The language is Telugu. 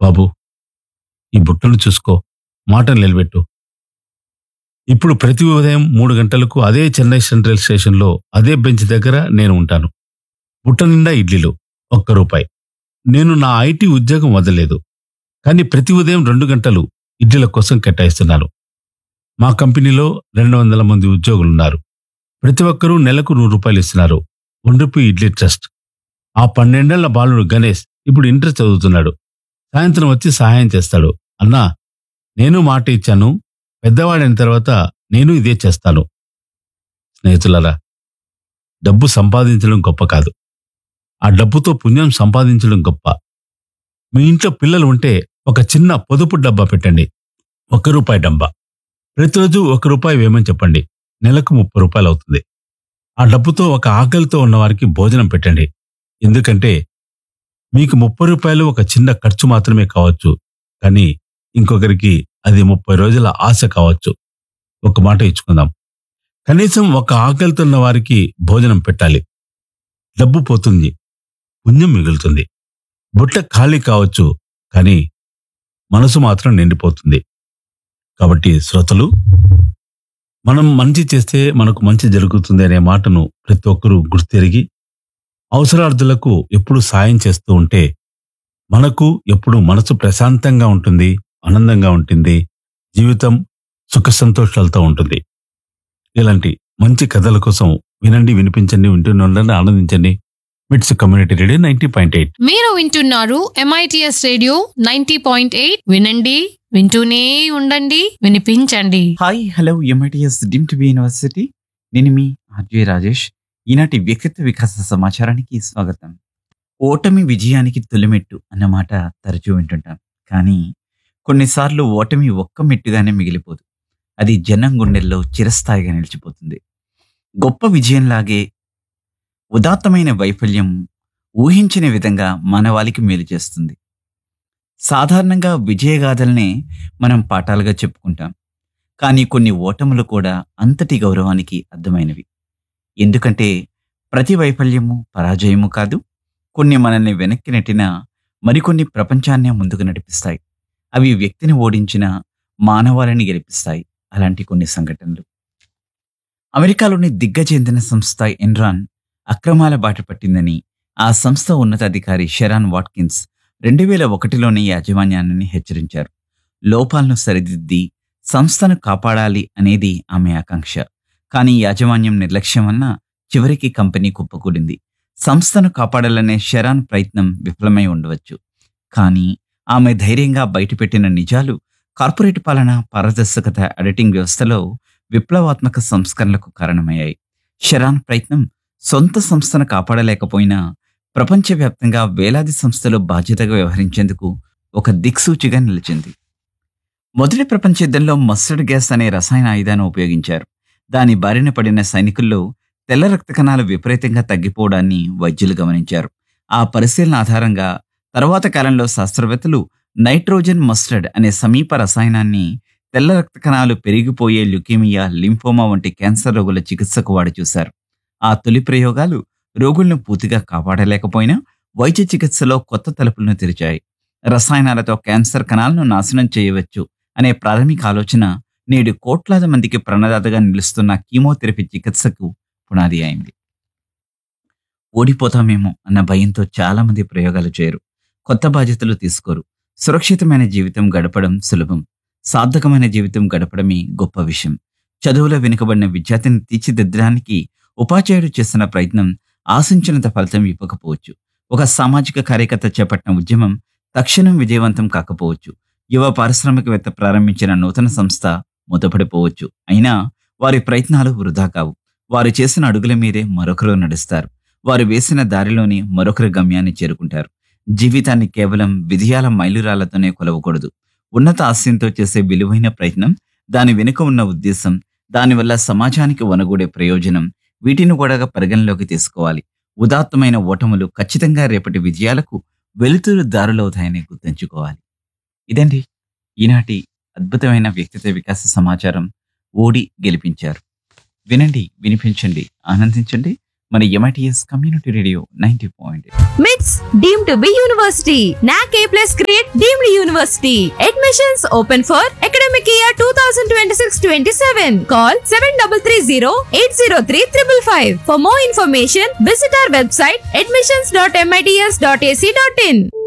బాబు ఈ బుట్టలు చూసుకో మాటను నిలబెట్టు ఇప్పుడు ప్రతి ఉదయం మూడు గంటలకు అదే చెన్నై సెంట్రల్ స్టేషన్లో అదే బెంచ్ దగ్గర నేను ఉంటాను బుట్ట నిండా ఇడ్లీలు ఒక్క రూపాయి నేను నా ఐటీ ఉద్యోగం వదలలేదు కానీ ప్రతి ఉదయం రెండు గంటలు ఇడ్లీల కోసం కేటాయిస్తున్నాను మా కంపెనీలో రెండు వందల మంది ఉద్యోగులున్నారు ప్రతి ఒక్కరూ నెలకు నూరు రూపాయలు ఇస్తున్నారు వన్ రూపీ ఇడ్లీ ట్రస్ట్ ఆ పన్నెండేళ్ల బాలుడు గణేష్ ఇప్పుడు ఇంటర్ చదువుతున్నాడు సాయంత్రం వచ్చి సహాయం చేస్తాడు అన్నా నేను మాట ఇచ్చాను పెద్దవాడైన తర్వాత నేను ఇదే చేస్తాను స్నేహితులారా డబ్బు సంపాదించడం గొప్ప కాదు ఆ డబ్బుతో పుణ్యం సంపాదించడం గొప్ప మీ ఇంట్లో పిల్లలు ఉంటే ఒక చిన్న పొదుపు డబ్బా పెట్టండి ఒక్క రూపాయి డబ్బా ప్రతిరోజు ఒక రూపాయి వేయమని చెప్పండి నెలకు ముప్పై రూపాయలు అవుతుంది ఆ డబ్బుతో ఒక ఆకలితో ఉన్న వారికి భోజనం పెట్టండి ఎందుకంటే మీకు ముప్పై రూపాయలు ఒక చిన్న ఖర్చు మాత్రమే కావచ్చు కానీ ఇంకొకరికి అది ముప్పై రోజుల ఆశ కావచ్చు ఒక మాట ఇచ్చుకుందాం కనీసం ఒక ఆకలితో ఉన్న వారికి భోజనం పెట్టాలి డబ్బు పోతుంది పుణ్యం మిగులుతుంది బుట్ట ఖాళీ కావచ్చు కానీ మనసు మాత్రం నిండిపోతుంది కాబట్టి శ్రోతలు మనం మంచి చేస్తే మనకు మంచి జరుగుతుంది అనే మాటను ప్రతి ఒక్కరూ గుర్తెరిగి అవసరార్థులకు ఎప్పుడు సాయం చేస్తూ ఉంటే మనకు ఎప్పుడు మనసు ప్రశాంతంగా ఉంటుంది ఆనందంగా ఉంటుంది జీవితం సుఖ సంతోషాలతో ఉంటుంది ఇలాంటి మంచి కథల కోసం వినండి వినిపించండి వింటూనే ఉండండి ఆనందించండి MITS community radio ninety point eight మీరు వింటున్నారు MITS radio ninety point eight వినండి వింటూనే ఉండండి వినిపించండి hi hello MITS deemed to be university నేను మీ ఆర్జే రాజేష్ ఈనాటి వ్యక్తిత్వ వికాస సమాచారానికి స్వాగతం ఓటమి విజయానికి తొలిమెట్టు అన్న మాట తరచూ వింటుంటాం కానీ కొన్నిసార్లు ఓటమి ఒక్క మెట్టుగానే మిగిలిపోదు అది జనం గుండెల్లో చిరస్థాయిగా నిలిచిపోతుంది గొప్ప విజయంలాగే ఉదాత్తమైన వైఫల్యం ఊహించిన విధంగా మానవాళికి మేలు చేస్తుంది సాధారణంగా విజయగాథల్నే మనం పాఠాలుగా చెప్పుకుంటాం కానీ కొన్ని ఓటములు కూడా అంతటి గౌరవానికి అర్థమైనవి ఎందుకంటే ప్రతి వైఫల్యము పరాజయము కాదు కొన్ని మనల్ని వెనక్కి నెట్టిన మరికొన్ని ప్రపంచాన్నే ముందుకు నడిపిస్తాయి అవి వ్యక్తిని ఓడించిన మానవాళిని గెలిపిస్తాయి అలాంటి కొన్ని సంఘటనలు అమెరికాలోని దిగ్గజేందిన సంస్థ ఎన్రాన్ అక్రమాల బాట పట్టిందని ఆ సంస్థ ఉన్నతాధికారి షెరాన్ వాట్కిన్స్ రెండు వేల ఒకటిలోనే యాజమాన్యాన్ని హెచ్చరించారు లోపాలను సరిదిద్ది సంస్థను కాపాడాలి అనేది ఆమె ఆకాంక్ష కానీ యాజమాన్యం నిర్లక్ష్యం వలన చివరికి కంపెనీ కుప్పకూడింది సంస్థను కాపాడాలనే షెరాన్ ప్రయత్నం విఫలమై ఉండవచ్చు కానీ ఆమె ధైర్యంగా బయటపెట్టిన నిజాలు కార్పొరేట్ పాలన పారదర్శకత ఎడిటింగ్ వ్యవస్థలో విప్లవాత్మక సంస్కరణలకు కారణమయ్యాయి షెరాన్ ప్రయత్నం సొంత సంస్థను కాపాడలేకపోయినా ప్రపంచవ్యాప్తంగా వేలాది సంస్థలు బాధ్యతగా వ్యవహరించేందుకు ఒక దిక్సూచిగా నిలిచింది మొదటి ప్రపంచ యుద్ధంలో మస్టర్డ్ గ్యాస్ అనే రసాయన ఆయుధాన్ని ఉపయోగించారు దాని బారిన పడిన సైనికుల్లో తెల్ల రక్త కణాలు విపరీతంగా తగ్గిపోవడాన్ని వైద్యులు గమనించారు ఆ పరిశీలన ఆధారంగా తర్వాత కాలంలో శాస్త్రవేత్తలు నైట్రోజన్ మస్టర్డ్ అనే సమీప రసాయనాన్ని తెల్ల రక్త కణాలు పెరిగిపోయే ల్యుకేమియా లింఫోమా వంటి క్యాన్సర్ రోగుల చికిత్సకు వాడి చూశారు ఆ తొలి ప్రయోగాలు రోగులను పూర్తిగా కాపాడలేకపోయినా వైద్య చికిత్సలో కొత్త తలుపులను తెరిచాయి రసాయనాలతో క్యాన్సర్ కణాలను నాశనం చేయవచ్చు అనే ప్రాథమిక ఆలోచన నేడు కోట్లాది మందికి ప్రణదాతగా నిలుస్తున్న కీమోథెరపీ చికిత్సకు పునాది అయింది ఓడిపోతామేమో అన్న భయంతో చాలా మంది ప్రయోగాలు చేయరు కొత్త బాధ్యతలు తీసుకోరు సురక్షితమైన జీవితం గడపడం సులభం సార్థకమైన జీవితం గడపడమే గొప్ప విషయం చదువులో వెనుకబడిన విద్యార్థిని తీర్చిదిద్దడానికి ఉపాధ్యాయుడు చేస్తున్న ప్రయత్నం ఆశించినంత ఫలితం ఇవ్వకపోవచ్చు ఒక సామాజిక కార్యకర్త చేపట్టిన ఉద్యమం తక్షణం విజయవంతం కాకపోవచ్చు యువ పారిశ్రామికవేత్త ప్రారంభించిన నూతన సంస్థ మూతపడిపోవచ్చు అయినా వారి ప్రయత్నాలు వృధా కావు వారు చేసిన అడుగుల మీదే మరొకరు నడుస్తారు వారు వేసిన దారిలోని మరొకరి గమ్యాన్ని చేరుకుంటారు జీవితాన్ని కేవలం విజయాల మైలురాళ్లతోనే కొలవకూడదు ఉన్నత ఆశయంతో చేసే విలువైన ప్రయత్నం దాని వెనుక ఉన్న ఉద్దేశం దానివల్ల సమాజానికి వనగూడే ప్రయోజనం వీటిని కూడా పరిగణలోకి తీసుకోవాలి ఉదాత్తమైన ఓటములు ఖచ్చితంగా రేపటి విజయాలకు వెలుతురు దారులవుతాయని గుర్తుంచుకోవాలి ఇదండి ఈనాటి అద్భుతమైన వ్యక్తిత్వ వికాస సమాచారం ఓడి గెలిపించారు వినండి వినిపించండి ఆనందించండి మన MITS community radio ninety point MITS deemed to be university. NAC A plus grade deemed university. Admissions open for academic year 2026-27. Call 7330-803-555. For more information, visit our website admissions.mits.ac.in.